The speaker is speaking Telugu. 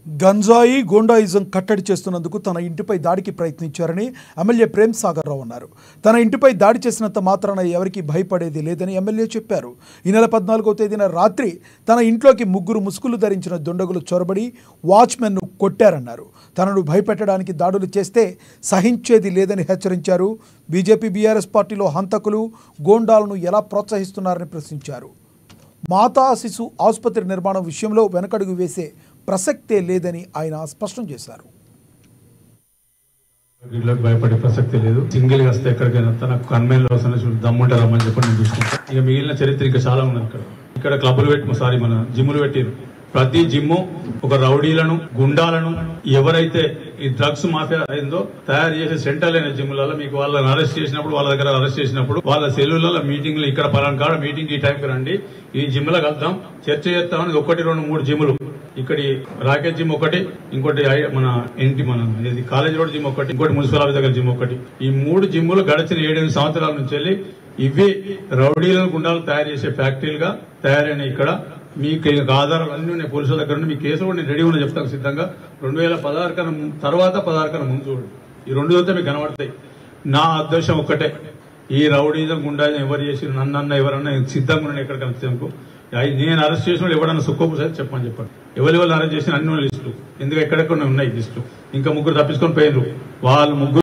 గంజాయి గోండాయిజం కట్టడి చేస్తున్నందుకు తన ఇంటిపై దాడికి ప్రయత్నించారని ఎమ్మెల్యే ప్రేమ్ సాగర్ రావు అన్నారు తన ఇంటిపై దాడి చేసినంత మాత్రాన ఎవరికీ భయపడేది లేదని ఎమ్మెల్యే చెప్పారు ఈ నెల పద్నాలుగో తేదీన రాత్రి తన ఇంట్లోకి ముగ్గురు ముసుగులు ధరించిన దుండగులు చొరబడి వాచ్మెన్ను కొట్టారన్నారు తనను భయపెట్టడానికి దాడులు చేస్తే సహించేది లేదని హెచ్చరించారు బీజేపీ బీఆర్ఎస్ పార్టీలో హంతకులు గోండాలను ఎలా ప్రోత్సహిస్తున్నారని ప్రశ్నించారు మాతా శిశు ఆసుపత్రి నిర్మాణం విషయంలో వెనకడుగు వేసే ప్రసక్తే లేదని ఆయన స్పష్టం చేశారు వీళ్ళకి భయపడే ప్రసక్తి లేదు సింగిల్ గా వస్తే ఎక్కడికైనా తన కన్మెన్ అవసరం చూడు దమ్ముంటే రమ్మని చెప్పి నేను చూసుకుంటాను ఇక మిగిలిన చరిత్ర ఇంకా చాలా ఉన్నది ఇక్కడ ఇక్కడ క్లబ్లు పెట్టి సారీ మన జిమ్లు పెట్టారు ప్రతి జిమ్ము ఒక రౌడీలను గుండాలను ఎవరైతే ఈ డ్రగ్స్ మాఫియా అయిందో తయారు చేసే సెంటర్ అయిన జిమ్లలో మీకు వాళ్ళని అరెస్ట్ చేసినప్పుడు వాళ్ళ దగ్గర అరెస్ట్ చేసినప్పుడు వాళ్ళ సెల్లులలో మీటింగ్లు ఇక్కడ పలానా కాడ మీటింగ్ ఈ టైంకి రండి ఈ జిమ్లో కలుద్దాం చర్చ చేస్తామని ఒకటి రెండు మూడు జిమ్లు ఇక్కడి రాకెట్ జిమ్ ఒకటి ఇంకోటి ఐ- మన ఏంటి మన ఇది కాలేజ్ రోడ్ జిమ్ ఒకటి ఇంకోటి మున్సిపల్ ఆఫీస్ దగ్గర జిమ్ ఒకటి ఈ మూడు జిమ్లు గడిచిన ఏడెనిమిది సంవత్సరాల నుంచి వెళ్ళి ఇవి రౌడీలను గుండాలు తయారు చేసే ఫ్యాక్టరీలుగా తయారైన ఇక్కడ మీకు ఇక ఆధారాలు అన్ని ఉన్నాయి పోలీసుల దగ్గర ఉన్నాయి. మీ కేసు కూడా నేను రెడీ ఉన్నా చెప్తాను సిద్ధంగా రెండు వేల పదహారు కన్నా ము- తర్వాత పదహారు కన్నా ముందు చూడండి ఈ రెండు చూస్తే మీకు కనబడతాయి నా ఉద్దేశం ఒక్కటే ఈ రౌడీజం గుండాజం ఎవరు చేసి నన్ను అన్న ఎవరన్నా సిద్ధంగా ఉన్నాను ఎక్కడికైనా వచ్చేందుకు అయి నేను అరెస్ట్ చేసిన వాళ్ళు ఎవడన్నా సుక్కోపు సార్ చెప్పని చెప్పండి ఎవరి వాళ్ళు అరెస్ట్ చేసిన అన్ని లిస్టులు ఎందుకంటే ఎక్కడెక్కడ ఉన్నాయి లిస్టులు ఇంకా ముగ్గురు తప్పించుకొని పోయినారు వాళ్ళు ముగ్గురు